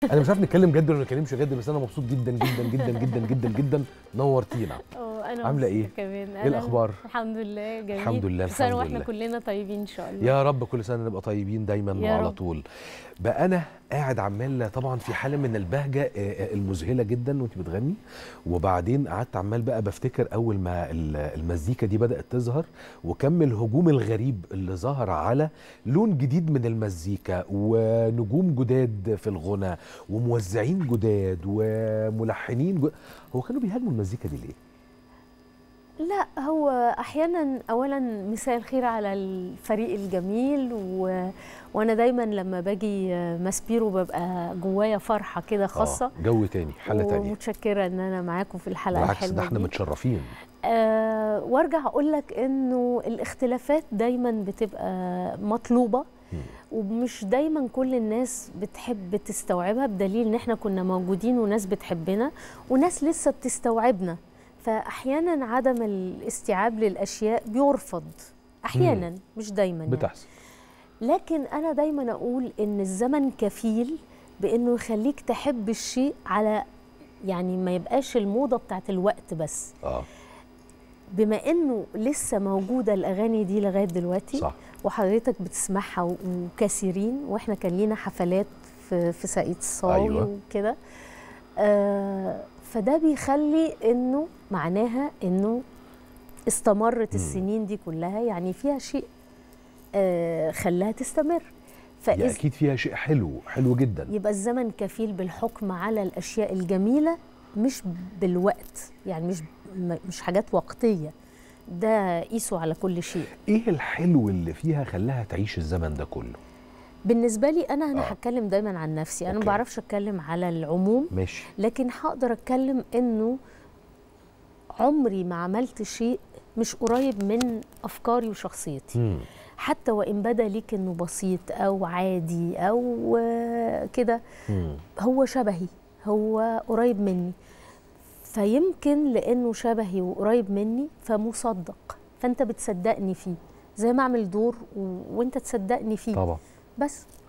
انا مش عارف نتكلم جد ولا ما نتكلمش جد بس انا مبسوط جدا جدا جدا جدا جدا جدا نورتينا اه انا عاملة مبسوطة إيه؟ كمان ايه أنا الاخبار الحمد لله جميل الحمد لله، كل سنة الحمد واحنا لله. كلنا طيبين ان شاء الله يا رب كل سنه نبقى طيبين دايما يا وعلى رب. طول بقى انا قاعد عمال طبعا في حاله من البهجه آه، آه، المذهله جدا وانت بتغني وبعدين قعدت عمال بقى بفتكر اول ما ال- المزيكا دي بدات تظهر وكم الهجوم الغريب اللي ظهر على لون جديد من المزيكا ونجوم جداد في الغنى وموزعين جداد وملحنين جداد. هو كانوا بيهاجموا المزيكا دي ليه؟ لا هو احيانا اولا مساء الخير على الفريق الجميل و... وانا دايما لما باجي ماسبيرو ببقى جوايا فرحه كده خاصه آه، جو تاني حاله تانية ومتشكره ان انا معاكم في الحلقه بالعكس الحلوه ده احنا دي. متشرفين آه وارجع اقول لك انه الاختلافات دايما بتبقى مطلوبه مم. ومش دايما كل الناس بتحب تستوعبها بدليل ان احنا كنا موجودين وناس بتحبنا وناس لسه بتستوعبنا فاحيانا عدم الاستيعاب للاشياء بيرفض احيانا مش دايما يعني. بتحصل لكن انا دايما اقول ان الزمن كفيل بانه يخليك تحب الشيء على يعني ما يبقاش الموضه بتاعت الوقت بس اه بما انه لسه موجوده الاغاني دي لغايه دلوقتي صح وحضرتك بتسمعها و- وكثيرين واحنا كان لينا حفلات في في ساقية الصاوي أيوة. وكده آه فده بيخلي انه معناها انه استمرت مم. السنين دي كلها يعني فيها شيء آه خلاها تستمر يا فإذا اكيد فيها شيء حلو حلو جدا يبقى الزمن كفيل بالحكم على الاشياء الجميله مش بالوقت يعني مش م- مش حاجات وقتيه ده قيسوا على كل شيء ايه الحلو اللي فيها خلاها تعيش الزمن ده كله بالنسبه لي انا انا آه. هتكلم دايما عن نفسي انا ما أوكي. بعرفش اتكلم على العموم ماشي لكن هقدر اتكلم انه عمري ما عملت شيء مش قريب من افكاري وشخصيتي مم. حتى وان بدا ليك انه بسيط او عادي او آه، كده مم. هو شبهي هو قريب مني فيمكن لانه شبهي وقريب مني فمصدق فانت بتصدقني فيه زي ما اعمل دور و... وانت تصدقني فيه طبعا بس